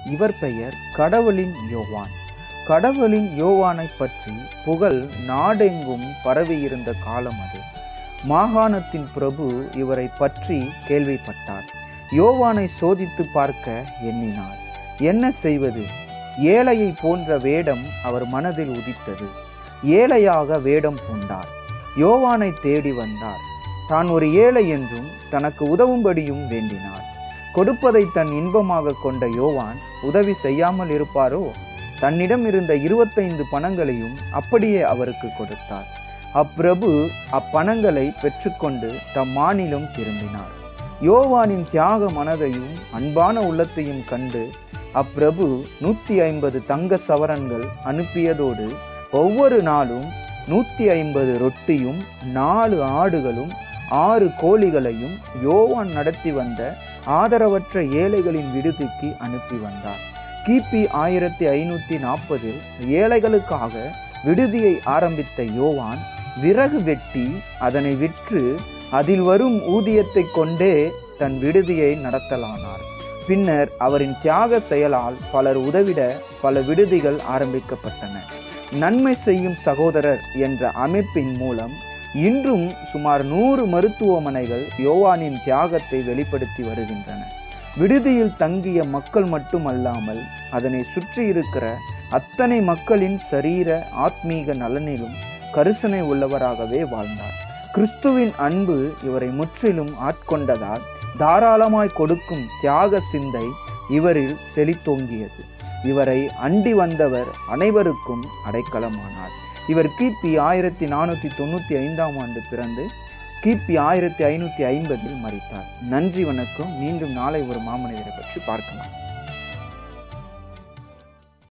இவர் பெயர் கடவுளின் யோவான் கடவுளின் யோவானை பற்றி புகழ் நாடெங்கும் பரவியிருந்த காலம் அது மாகாணத்தின் பிரபு இவரை பற்றி கேள்விப்பட்டார் யோவானை சோதித்து பார்க்க எண்ணினார் என்ன செய்வது ஏழையை போன்ற வேடம் அவர் மனதில் உதித்தது ஏழையாக வேடம் பூண்டார் யோவானை தேடி வந்தார் தான் ஒரு ஏழை என்றும் தனக்கு உதவும்படியும் வேண்டினார் கொடுப்பதை தன் இன்பமாக கொண்ட யோவான் உதவி செய்யாமல் இருப்பாரோ தன்னிடம் இருந்த இருபத்தைந்து பணங்களையும் அப்படியே அவருக்கு கொடுத்தார் அப்பிரபு அப்பணங்களை பெற்றுக்கொண்டு தம் மாநிலம் திரும்பினார் யோவானின் தியாக மனதையும் அன்பான உள்ளத்தையும் கண்டு அப்பிரபு நூற்றி ஐம்பது தங்க சவரன்கள் அனுப்பியதோடு ஒவ்வொரு நாளும் நூற்றி ஐம்பது ரொட்டியும் நாலு ஆடுகளும் ஆறு கோழிகளையும் யோவான் நடத்தி வந்த ஆதரவற்ற ஏழைகளின் விடுதிக்கு அனுப்பி வந்தார் கிபி ஆயிரத்தி ஐநூற்றி நாற்பதில் ஏழைகளுக்காக விடுதியை ஆரம்பித்த யோவான் விறகு வெட்டி அதனை விற்று அதில் வரும் ஊதியத்தை கொண்டே தன் விடுதியை நடத்தலானார் பின்னர் அவரின் தியாக செயலால் பலர் உதவிட பல விடுதிகள் ஆரம்பிக்கப்பட்டன நன்மை செய்யும் சகோதரர் என்ற அமைப்பின் மூலம் இன்றும் சுமார் நூறு மருத்துவமனைகள் யோவானின் தியாகத்தை வெளிப்படுத்தி வருகின்றன விடுதியில் தங்கிய மக்கள் மட்டுமல்லாமல் அதனை சுற்றி இருக்கிற அத்தனை மக்களின் சரீர ஆத்மீக நலனிலும் கரிசனை உள்ளவராகவே வாழ்ந்தார் கிறிஸ்துவின் அன்பு இவரை முற்றிலும் ஆட்கொண்டதால் தாராளமாய் கொடுக்கும் தியாக சிந்தை இவரில் செழித்தோங்கியது இவரை அண்டி வந்தவர் அனைவருக்கும் அடைக்கலமானார் இவர் கிபி ஆயிரத்தி நானூற்றி தொண்ணூற்றி ஐந்தாம் ஆண்டு பிறந்து கிபி ஆயிரத்தி ஐநூற்றி ஐம்பதில் மறித்தார் நன்றி வணக்கம் மீண்டும் நாளை ஒரு மாமனிதரை பற்றி பார்க்கலாம்